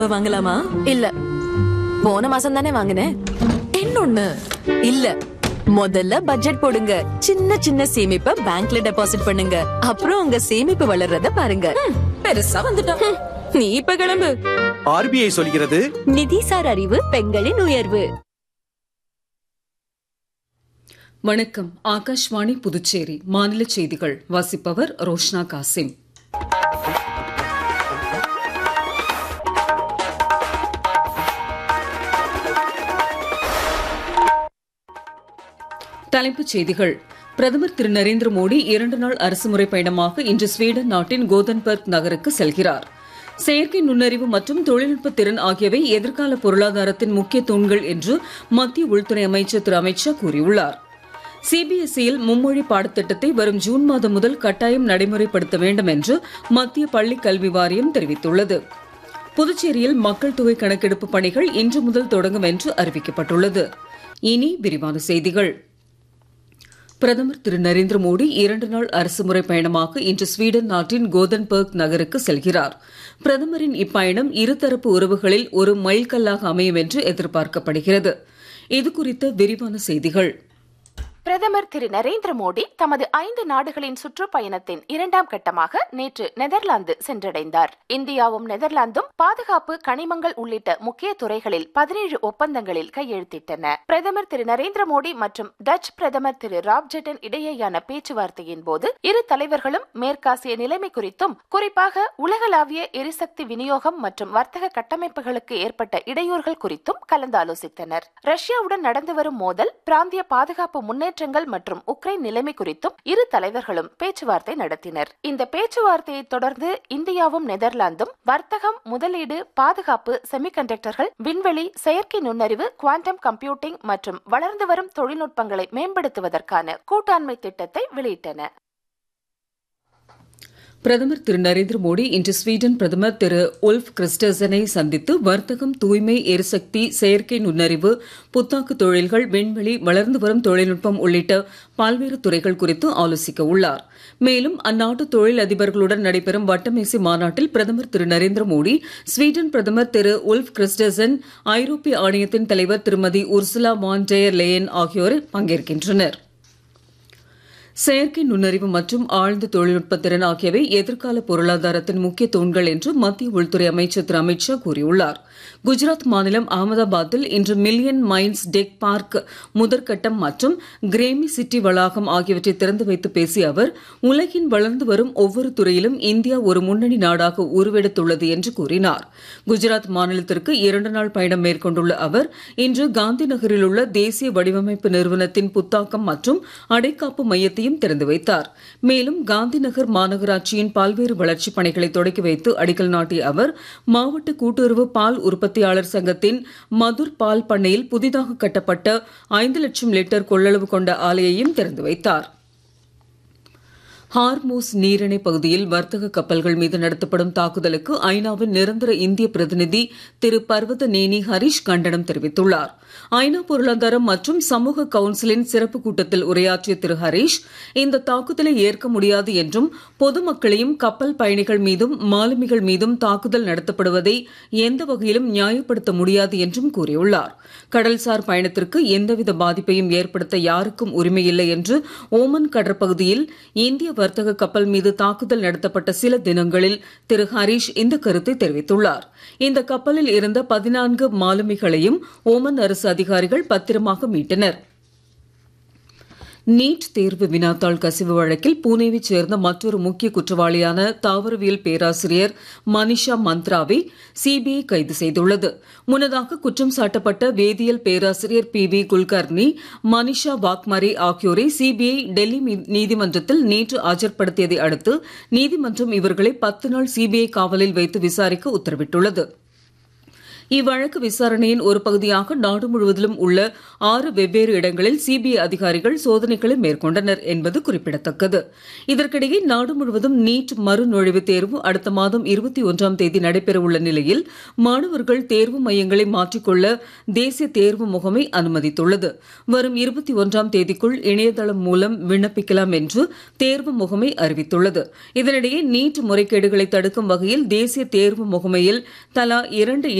வாங்கலாமா இல்ல போன மாசம் தானே வாங்கினேன் இன்னொன்னு இல்ல முதல்ல பட்ஜெட் போடுங்க சின்ன சின்ன சேமிப்பை பேங்க்ல டெபாசிட் பண்ணுங்க அப்புறம் உங்க சேமிப்பு வளர்றத பாருங்க ம், பெருசா வந்துட்டோம் ம், நீ இப்ப கிளம்பு ஆர்பிஐ சொல்கிறது நிதிசார் அறிவு பெண்களின் உயர்வு வணக்கம் ஆகாஷ்வாணி புதுச்சேரி மாநில செய்திகள் வாசிப்பவர் ரோஷ்னா காசிம் தலைப்புச் செய்திகள் பிரதமர் திரு நரேந்திர மோடி இரண்டு நாள் அரசுமுறை பயணமாக இன்று ஸ்வீடன் நாட்டின் கோதன்பர்க் நகருக்கு செல்கிறார் செயற்கை நுண்ணறிவு மற்றும் தொழில்நுட்ப திறன் ஆகியவை எதிர்கால பொருளாதாரத்தின் முக்கிய தூண்கள் என்று மத்திய உள்துறை அமைச்சர் திரு அமித்ஷா கூறியுள்ளார் சிபிஎஸ்இயில் மும்மொழி பாடத்திட்டத்தை வரும் ஜூன் மாதம் முதல் கட்டாயம் நடைமுறைப்படுத்த வேண்டும் என்று மத்திய பள்ளிக் கல்வி வாரியம் தெரிவித்துள்ளது புதுச்சேரியில் மக்கள் தொகை கணக்கெடுப்பு பணிகள் இன்று முதல் தொடங்கும் என்று அறிவிக்கப்பட்டுள்ளது இனி விரிவான செய்திகள் பிரதமர் திரு நரேந்திர மோடி இரண்டு நாள் அரசுமுறை பயணமாக இன்று ஸ்வீடன் நாட்டின் கோதன்பர்க் நகருக்கு செல்கிறார் பிரதமரின் இப்பயணம் இருதரப்பு உறவுகளில் ஒரு மைல்கல்லாக அமையும் என்று எதிர்பார்க்கப்படுகிறது இதுகுறித்த விரிவான செய்திகள் பிரதமர் திரு நரேந்திர மோடி தமது ஐந்து நாடுகளின் சுற்றுப்பயணத்தின் இரண்டாம் கட்டமாக நேற்று நெதர்லாந்து சென்றடைந்தார் இந்தியாவும் நெதர்லாந்தும் பாதுகாப்பு கனிமங்கள் உள்ளிட்ட முக்கிய துறைகளில் பதினேழு ஒப்பந்தங்களில் கையெழுத்திட்டன பிரதமர் திரு நரேந்திர மோடி மற்றும் டச் பிரதமர் திரு ராப்ஜெட்டன் இடையேயான பேச்சுவார்த்தையின் போது இரு தலைவர்களும் மேற்காசிய நிலைமை குறித்தும் குறிப்பாக உலகளாவிய எரிசக்தி விநியோகம் மற்றும் வர்த்தக கட்டமைப்புகளுக்கு ஏற்பட்ட இடையூறுகள் குறித்தும் கலந்தாலோசித்தனர் ரஷ்யாவுடன் நடந்து வரும் மோதல் பிராந்திய பாதுகாப்பு முன்னேற்றங்கள் மற்றும் உக்ரைன் நிலைமை குறித்தும் இரு தலைவர்களும் பேச்சுவார்த்தை நடத்தினர் இந்த பேச்சுவார்த்தையை தொடர்ந்து இந்தியாவும் நெதர்லாந்தும் வர்த்தகம் முதலீடு பாதுகாப்பு செமிகண்டக்டர்கள் விண்வெளி செயற்கை நுண்ணறிவு குவாண்டம் கம்ப்யூட்டிங் மற்றும் வளர்ந்து வரும் தொழில்நுட்பங்களை மேம்படுத்துவதற்கான கூட்டாண்மை திட்டத்தை வெளியிட்டன பிரதமர் திரு நரேந்திர மோடி இன்று ஸ்வீடன் பிரதமர் திரு உல்ஃப் கிறிஸ்டர்சனை சந்தித்து வர்த்தகம் தூய்மை எரிசக்தி செயற்கை நுண்ணறிவு புத்தாக்கு தொழில்கள் விண்வெளி வளர்ந்து வரும் தொழில்நுட்பம் உள்ளிட்ட பல்வேறு துறைகள் குறித்து ஆலோசிக்க உள்ளார் மேலும் அந்நாட்டு தொழில் அதிபர்களுடன் நடைபெறும் வட்டமேசை மாநாட்டில் பிரதமர் திரு நரேந்திர மோடி ஸ்வீடன் பிரதமர் திரு உல்ஃப் கிறிஸ்டர்சன் ஐரோப்பிய ஆணையத்தின் தலைவர் திருமதி உர்சுலா வான் டெயர் லேயன் ஆகியோர் பங்கேற்கின்றனர் செயற்கை நுண்ணறிவு மற்றும் ஆழ்ந்த தொழில்நுட்ப திறன் ஆகியவை எதிர்கால பொருளாதாரத்தின் முக்கிய தூண்கள் என்று மத்திய உள்துறை அமைச்சர் திரு அமித்ஷா கூறியுள்ளார் குஜராத் மாநிலம் அகமதாபாத்தில் இன்று மில்லியன் மைன்ஸ் டெக் பார்க் முதற்கட்டம் மற்றும் கிரேமி சிட்டி வளாகம் ஆகியவற்றை திறந்து வைத்து பேசிய அவர் உலகின் வளர்ந்து வரும் ஒவ்வொரு துறையிலும் இந்தியா ஒரு முன்னணி நாடாக உருவெடுத்துள்ளது என்று கூறினார் குஜராத் மாநிலத்திற்கு இரண்டு நாள் பயணம் மேற்கொண்டுள்ள அவர் இன்று காந்தி நகரில் உள்ள தேசிய வடிவமைப்பு நிறுவனத்தின் புத்தாக்கம் மற்றும் அடைக்காப்பு மையத்தையும் திறந்து வைத்தார் மேலும் காந்தி நகர் மாநகராட்சியின் பல்வேறு வளர்ச்சிப் பணிகளை தொடக்கி வைத்து அடிக்கல் நாட்டிய அவர் மாவட்ட கூட்டுறவு பால் உற்பத்தியாளர் சங்கத்தின் மதுர் பால் பண்ணையில் புதிதாக கட்டப்பட்ட ஐந்து லட்சம் லிட்டர் கொள்ளளவு கொண்ட ஆலையையும் திறந்து வைத்தார் ஹார்மூஸ் நீரிணை பகுதியில் வர்த்தக கப்பல்கள் மீது நடத்தப்படும் தாக்குதலுக்கு ஐநாவின் நிரந்தர இந்திய பிரதிநிதி திரு பர்வத நேனி ஹரிஷ் கண்டனம் தெரிவித்துள்ளார் ஐநா பொருளாதாரம் மற்றும் சமூக கவுன்சிலின் சிறப்பு கூட்டத்தில் உரையாற்றிய திரு ஹரிஷ் இந்த தாக்குதலை ஏற்க முடியாது என்றும் பொதுமக்களையும் கப்பல் பயணிகள் மீதும் மாலுமிகள் மீதும் தாக்குதல் நடத்தப்படுவதை எந்த வகையிலும் நியாயப்படுத்த முடியாது என்றும் கூறியுள்ளார் கடல்சார் பயணத்திற்கு எந்தவித பாதிப்பையும் ஏற்படுத்த யாருக்கும் உரிமையில்லை என்று ஓமன் கடற்பகுதியில் இந்திய வர்த்தக கப்பல் மீது தாக்குதல் நடத்தப்பட்ட சில தினங்களில் திரு ஹரீஷ் இந்த கருத்தை தெரிவித்துள்ளார் இந்த கப்பலில் இருந்த பதினான்கு மாலுமிகளையும் ஓமன் அரசு அதிகாரிகள் பத்திரமாக மீட்டனர் நீட் தேர்வு வினாத்தாள் கசிவு வழக்கில் பூனேவைச் சேர்ந்த மற்றொரு முக்கிய குற்றவாளியான தாவரவியல் பேராசிரியர் மனிஷா மந்த்ராவை சிபிஐ கைது செய்துள்ளது முன்னதாக குற்றம் சாட்டப்பட்ட வேதியியல் பேராசிரியர் பி வி குல்கர்னி மனிஷா வாக்மரே ஆகியோரை சிபிஐ டெல்லி நீதிமன்றத்தில் நேற்று ஆஜர்படுத்தியதை அடுத்து நீதிமன்றம் இவர்களை பத்து நாள் சிபிஐ காவலில் வைத்து விசாரிக்க உத்தரவிட்டுள்ளது இவ்வழக்கு விசாரணையின் ஒரு பகுதியாக நாடு முழுவதிலும் உள்ள ஆறு வெவ்வேறு இடங்களில் சிபிஐ அதிகாரிகள் சோதனைகளை மேற்கொண்டனர் என்பது குறிப்பிடத்தக்கது இதற்கிடையே நாடு முழுவதும் நீட் மறுநுழைவுத் தேர்வு அடுத்த மாதம் இருபத்தி ஒன்றாம் தேதி நடைபெறவுள்ள நிலையில் மாணவர்கள் தேர்வு மையங்களை மாற்றிக்கொள்ள தேசிய தேர்வு முகமை அனுமதித்துள்ளது வரும் இருபத்தி ஒன்றாம் தேதிக்குள் இணையதளம் மூலம் விண்ணப்பிக்கலாம் என்று தேர்வு முகமை அறிவித்துள்ளது இதனிடையே நீட் முறைகேடுகளை தடுக்கும் வகையில் தேசிய தேர்வு முகமையில் தலா இரண்டு